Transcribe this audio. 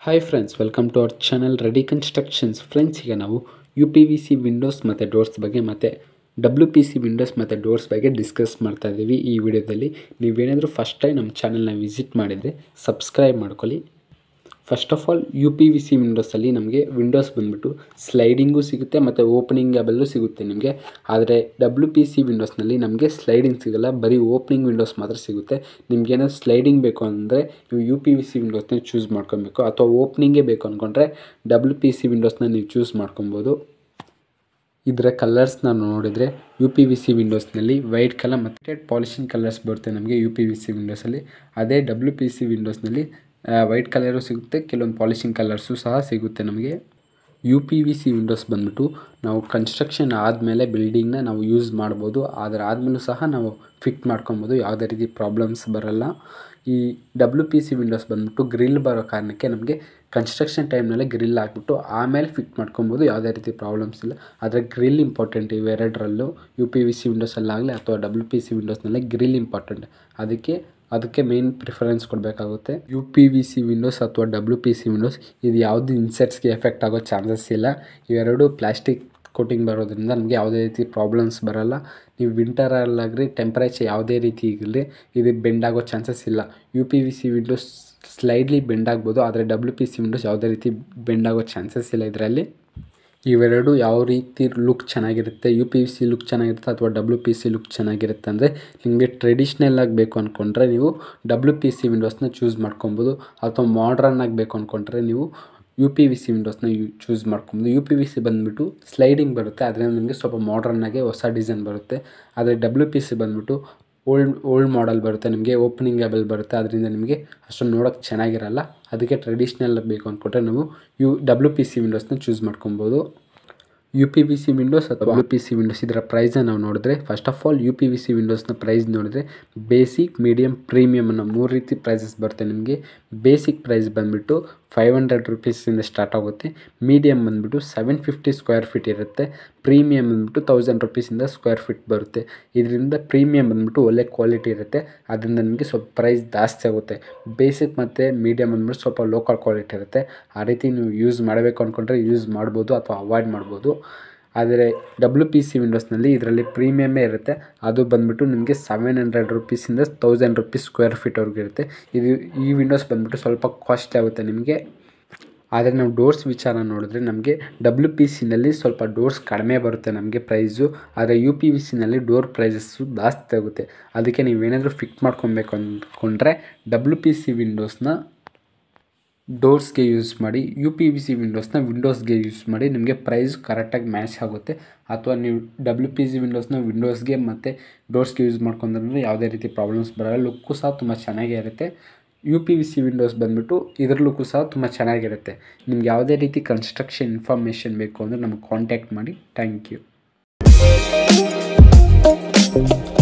hi friends welcome to our channel ready constructions friends ಈಗ ನಾವು U P V C windows ಮತ್ತು doors ಬಗ್ಗೆ ಮತ್ತು ಡಬ್ಲ್ಯೂ ಪಿ ಸಿ ವಿಂಡೋಸ್ ಮತ್ತು doors ಬಗ್ಗೆ ಡಿಸ್ಕಸ್ ಮಾಡ್ತಾ ಇದ್ದೀವಿ ಈ ವಿಡಿಯೋದಲ್ಲಿ ನೀವೇನಾದರೂ ಫಸ್ಟ್ ಟೈಮ್ ನಮ್ಮ ಚಾನಲ್ನ ವಿಸಿಟ್ ಮಾಡಿದರೆ ಸಬ್ಸ್ಕ್ರೈಬ್ ಮಾಡ್ಕೊಳ್ಳಿ first of all U P V C ವಿಂಡೋಸಲ್ಲಿ ನಮಗೆ ವಿಂಡೋಸ್ ಬಂದುಬಿಟ್ಟು ಸ್ಲೈಡಿಂಗು ಸಿಗುತ್ತೆ ಮತ್ತು ಓಪನಿಂಗಬಲ್ಲು ಸಿಗುತ್ತೆ ನಿಮಗೆ ಆದರೆ ಡಬ್ಲ್ಯೂ ಪಿ ಸಿ ವಿಂಡೋಸ್ನಲ್ಲಿ ನಮಗೆ ಸ್ಲೈಡಿಂಗ್ ಸಿಗೋಲ್ಲ ಬರೀ ಓಪನಿಂಗ್ ವಿಂಡೋಸ್ ಮಾತ್ರ ಸಿಗುತ್ತೆ ನಿಮ್ಗೆ ಏನಾದ್ರು ಸ್ಲೈಡಿಂಗ್ ಬೇಕು ಅಂದರೆ ನೀವು ಯು ಪಿ ವಿ ಸಿ ವಿಂಡೋಸ್ನ ಚೂಸ್ ಮಾಡ್ಕೊಬೇಕು ಅಥವಾ ಓಪನಿಂಗೇ ಬೇಕು ಅಂದ್ಕೊಂಡ್ರೆ ಡಬ್ಲ್ಯೂ ಪಿ ಸಿ ವಿಂಡೋಸ್ನ ನೀವು ಚೂಸ್ ಮಾಡ್ಕೊಬೋದು ಇದರ ಕಲರ್ಸ್ನ ನೋಡಿದರೆ ಯು ಪಿ ವಿ ಸಿ ವಿಂಡೋಸ್ನಲ್ಲಿ ವೈಟ್ ಕಲರ್ ಮತ್ತು ಪಾಲಿಷಿಂಗ್ ಕಲರ್ಸ್ ಬರುತ್ತೆ ನಮಗೆ ಯು ಪಿ ವಿ ಸಿ ವಿಂಡೋಸಲ್ಲಿ ಅದೇ ಡಬ್ಲ್ಯೂ ಪಿ ಸಿ ವಿಂಡೋಸ್ನಲ್ಲಿ ವೈಟ್ ಕಲರು ಸಿಗುತ್ತೆ ಕೆಲವೊಂದು ಪಾಲಿಷಿಂಗ್ ಕಲರ್ಸು ಸಹ ಸಿಗುತ್ತೆ ನಮಗೆ U P V C windows ಬಂದ್ಬಿಟ್ಟು ನಾವು ಕನ್ಸ್ಟ್ರಕ್ಷನ್ ಆದಮೇಲೆ ಬಿಲ್ಡಿಂಗ್ನ ನಾವು ಯೂಸ್ ಮಾಡ್ಬೋದು ಅದರ ಆದಮೇಲೂ ಸಹ ನಾವು ಫಿಟ್ ಮಾಡ್ಕೊಬೋದು ಯಾವುದೇ ರೀತಿ ಪ್ರಾಬ್ಲಮ್ಸ್ ಬರೋಲ್ಲ ಈ ಡಬ್ಲ್ಯೂ ಪಿ ಸಿ ವಿಂಡೋಸ್ ಬಂದ್ಬಿಟ್ಟು ಗ್ರಿಲ್ ಬರೋ ಕಾರಣಕ್ಕೆ ನಮಗೆ ಕನ್ಸ್ಟ್ರಕ್ಷನ್ ಟೈಮ್ನಲ್ಲೇ ಗ್ರಿಲ್ ಹಾಕ್ಬಿಟ್ಟು ಆಮೇಲೆ ಫಿಟ್ ಮಾಡ್ಕೊಬೋದು ಯಾವುದೇ ರೀತಿ ಪ್ರಾಬ್ಲಮ್ಸ್ ಇಲ್ಲ ಆದರೆ ಗ್ರಿಲ್ ಇಂಪಾರ್ಟೆಂಟ್ ಇವೆರಡರಲ್ಲೂ ಯು ಪಿ ವಿ ಸಿ ವಿಂಡೋಸಲ್ಲಾಗಲಿ ಅಥವಾ ಡಬ್ಲ್ಯೂ ಪಿ ಸಿ ವಿಂಡೋಸ್ನಲ್ಲೇ ಗ್ರಿಲ್ ಇಂಪಾರ್ಟೆಂಟ್ ಅದಕ್ಕೆ ಅದಕ್ಕೆ ಮೇನ್ ಪ್ರಿಫರೆನ್ಸ್ ಕೊಡಬೇಕಾಗುತ್ತೆ U P V C windows ಅಥವಾ ಡಬ್ಲ್ಯೂ ಪಿ ಸಿ ವಿಂಡೋಸ್ ಇದು ಯಾವುದು ಇನ್ಸೆಟ್ಸ್ಗೆ ಎಫೆಕ್ಟ್ ಆಗೋ ಚಾನ್ಸಸ್ ಇಲ್ಲ ಇವೆರಡು ಪ್ಲಾಸ್ಟಿಕ್ ಕೋಟಿಂಗ್ ಬರೋದ್ರಿಂದ ನಮಗೆ ಯಾವುದೇ ರೀತಿ ಪ್ರಾಬ್ಲಮ್ಸ್ ಬರೋಲ್ಲ ನೀವು ವಿಂಟರಲ್ಲಾಗ್ರಿ ಟೆಂಪ್ರೇಚರ್ ಯಾವುದೇ ರೀತಿ ಇರಲಿ ಇದು ಬೆಂಡ್ ಆಗೋ ಚಾನ್ಸಸ್ ಇಲ್ಲ U P V C windows slightly bend ಆಗ್ಬೋದು ಆದರೆ ಡಬ್ಲ್ಯೂ ಪಿ ಸಿ ವಿಂಡೋಸ್ ಯಾವುದೇ ರೀತಿ ಬೆಂಡ್ ಆಗೋ ಚಾನ್ಸಸ್ ಇಲ್ಲ ಇದರಲ್ಲಿ ಇವೆರಡು ಯಾವ ರೀತಿ ಲುಕ್ ಚೆನ್ನಾಗಿರುತ್ತೆ U P V C look ಚೆನ್ನಾಗಿರುತ್ತೆ ಅಥವಾ ಡಬ್ಲ್ಯೂ ಪಿ ಸಿ ಲುಕ್ ಚೆನ್ನಾಗಿರುತ್ತೆ ಅಂದರೆ ನಿಮಗೆ ಟ್ರೆಡಿಷ್ನಲ್ ಆಗಿ ಬೇಕು ಅಂದ್ಕೊಂಡ್ರೆ ನೀವು ಡಬ್ಲ್ಯೂ ಪಿ ಸಿ ವಿಂಡೋಸ್ನ ಚೂಸ್ ಮಾಡ್ಕೊಬೋದು ಅಥವಾ ಮಾಡ್ರನ್ ಆಗಿ ಬೇಕು ಅಂದ್ಕೊಂಡ್ರೆ ನೀವು ಯು ಪಿ ವಿ ಸಿ ವಿಂಡೋಸ್ನ ಯು ಚೂಸ್ ಮಾಡ್ಕೊಬೋದು ಯು ಪಿ ವಿ ಸಿ ಬಂದುಬಿಟ್ಟು ಸ್ಲೈಡಿಂಗ್ ಬರುತ್ತೆ ಅದರಿಂದ ನಿಮಗೆ ಸ್ವಲ್ಪ ಮಾಡ್ರನ್ನಾಗೆ ಹೊಸ ಡಿಸೈನ್ ಬರುತ್ತೆ ಆದರೆ ಡಬ್ಲ್ಯೂ ಪಿ ಸಿ ಬಂದುಬಿಟ್ಟು ಓಲ್ಡ್ ಓಲ್ಡ್ ಮಾಡೆಲ್ ಬರುತ್ತೆ ನಿಮಗೆ ಓಪನಿಂಗಬಲ್ ಬರುತ್ತೆ ಅದರಿಂದ ನಿಮಗೆ ಅಷ್ಟೊಂದು ನೋಡೋಕ್ಕೆ ಚೆನ್ನಾಗಿರಲ್ಲ ಅದಕ್ಕೆ ಟ್ರೆಡಿಷ್ನಲ್ ಬೇಕು ಅಂದ್ಕೊಂಡ್ರೆ ನಾವು ಯು ಡಬ್ಲ್ಯೂ ಪಿ ಸಿ ವಿಂಡೋಸ್ನ ಚೂಸ್ ಮಾಡ್ಕೊಬೋದು U P V C windows ಅಥವಾ ಡಬ್ಲ್ಯೂ ಪಿ ಸಿ ವಿಂಡೋಸ್ ಇದರ ಪ್ರೈಸ್ನ ನಾವು ನೋಡಿದ್ರೆ first of all U P V C ವಿಂಡೋಸ್ನ ಪ್ರೈಸ್ ನೋಡಿದ್ರೆ ಬೇಸಿಕ್ ಮೀಡಿಯಮ್ ಪ್ರೀಮಿಯಮ್ ಅನ್ನೋ ಮೂರು ರೀತಿ ಪ್ರೈಸಸ್ ಬರುತ್ತೆ ನಿಮಗೆ ಬೇಸಿಕ್ ಪ್ರೈಸ್ ಬಂದುಬಿಟ್ಟು ಫೈವ್ ಹಂಡ್ರೆಡ್ ರುಪೀಸಿಂದ ಸ್ಟಾರ್ಟ್ ಆಗುತ್ತೆ ಮೀಡಿಯಮ್ ಬಂದುಬಿಟ್ಟು ಸೆವೆನ್ ಫಿಫ್ಟಿ ಸ್ಕ್ವೇರ್ ಫೀಟ್ ಇರುತ್ತೆ ಪ್ರೀಮಿಯಮ್ ಬಂದುಬಿಟ್ಟು ತೌಸಂಡ್ ರುಪೀಸಿಂದ ಸ್ಕ್ವೇರ್ ಫೀಟ್ ಬರುತ್ತೆ ಇದರಿಂದ ಪ್ರೀಮಿಯಮ್ ಬಂದುಬಿಟ್ಟು ಒಳ್ಳೆ ಕ್ವಾಲಿಟಿ ಇರುತ್ತೆ ಅದರಿಂದ ನಿಮಗೆ ಸ್ವಲ್ಪ ಪ್ರೈಸ್ ಜಾಸ್ತಿ ಆಗುತ್ತೆ ಬೇಸಿಕ್ ಮತ್ತು ಮೀಡಿಯಮ್ ಬಂದ್ಬಿಟ್ಟು ಸ್ವಲ್ಪ ಲೋಕಲ್ ಕ್ವಾಲಿಟಿ ಇರುತ್ತೆ ಆ ರೀತಿ ನೀವು ಯೂಸ್ ಮಾಡಬೇಕು ಅಂದ್ಕೊಂಡ್ರೆ ಯೂಸ್ ಮಾಡ್ಬೋದು ಅಥವಾ ಅವಾಯ್ಡ್ ಮಾಡ್ಬೋದು ಆದರೆ ಡಬ್ಲ್ಯೂ ಪಿ ಸಿ ವಿಂಡೋಸ್ನಲ್ಲಿ ಇದರಲ್ಲಿ ಪ್ರೀಮಿಯಮೇ ಇರುತ್ತೆ ಅದು ಬಂದುಬಿಟ್ಟು ನಿಮಗೆ ಸೆವೆನ್ ಹಂಡ್ರೆಡ್ ರುಪೀಸಿಂದ ತೌಸಂಡ್ ರುಪೀಸ್ ಸ್ಕ್ವೇರ್ ಫೀಟ್ವರೆಗೂ ಇರುತ್ತೆ ಇದು ಈ ವಿಂಡೋಸ್ ಬಂದುಬಿಟ್ಟು ಸ್ವಲ್ಪ ಕಾಸ್ಟ್ಲಿ ಆಗುತ್ತೆ ನಿಮಗೆ ಆದರೆ ನಾವು ಡೋರ್ಸ್ ವಿಚಾರ ನೋಡಿದ್ರೆ ನಮಗೆ ಡಬ್ಲ್ಯೂ ಪಿ ಸಿನಲ್ಲಿ ಸ್ವಲ್ಪ ಡೋರ್ಸ್ ಕಡಿಮೆ ಬರುತ್ತೆ ನಮಗೆ ಪ್ರೈಸು ಆದರೆ ಯು ಪಿ ವಿ ಸಿನಲ್ಲಿ ಡೋರ್ ಪ್ರೈಸಸ್ಸು ಜಾಸ್ತಿ ಆಗುತ್ತೆ ಅದಕ್ಕೆ ನೀವೇನಾದರೂ ಫಿಟ್ ಮಾಡ್ಕೊಬೇಕು ಅಂದ್ಕೊಂಡ್ರೆ ಡಬ್ಲ್ಯೂ ಪಿ ಸಿ ವಿಂಡೋಸ್ನ ಡೋರ್ಸ್ಗೆ ಯೂಸ್ ಮಾಡಿ ಯು ಪಿ ವಿ ಸಿ ವಿಂಡೋಸ್ನ ವಿಂಡೋಸ್ಗೆ ಯೂಸ್ ಮಾಡಿ ನಿಮಗೆ ಪ್ರೈಸ್ ಕರೆಕ್ಟಾಗಿ ಮ್ಯಾಚ್ ಆಗುತ್ತೆ ಅಥವಾ ನೀವು ಡಬ್ಲ್ಯೂ ಪಿ ಸಿ ವಿಂಡೋಸ್ನ ವಿಂಡೋಸ್ಗೆ ಮತ್ತು ಡೋರ್ಸ್ಗೆ ಯೂಸ್ ಮಾಡ್ಕೊಂಡ್ರೆ ಯಾವುದೇ ರೀತಿ ಪ್ರಾಬ್ಲಮ್ಸ್ ಬರೋಲ್ಲ ಲುಕ್ಕು ಸಹ ತುಂಬ ಚೆನ್ನಾಗೇ ಇರುತ್ತೆ U P V C windows ಬಂದುಬಿಟ್ಟು ಇದ್ರ ಲುಕ್ಕು ಸಹ ತುಂಬ ಚೆನ್ನಾಗಿರುತ್ತೆ ನಿಮ್ಗೆ ಯಾವುದೇ ರೀತಿ ಕನ್ಸ್ಟ್ರಕ್ಷನ್ ಇನ್ಫಾರ್ಮೇಷನ್ ಬೇಕು ಅಂದರೆ ನಮಗೆ ಕಾಂಟ್ಯಾಕ್ಟ್ ಮಾಡಿ ಥ್ಯಾಂಕ್ ಯು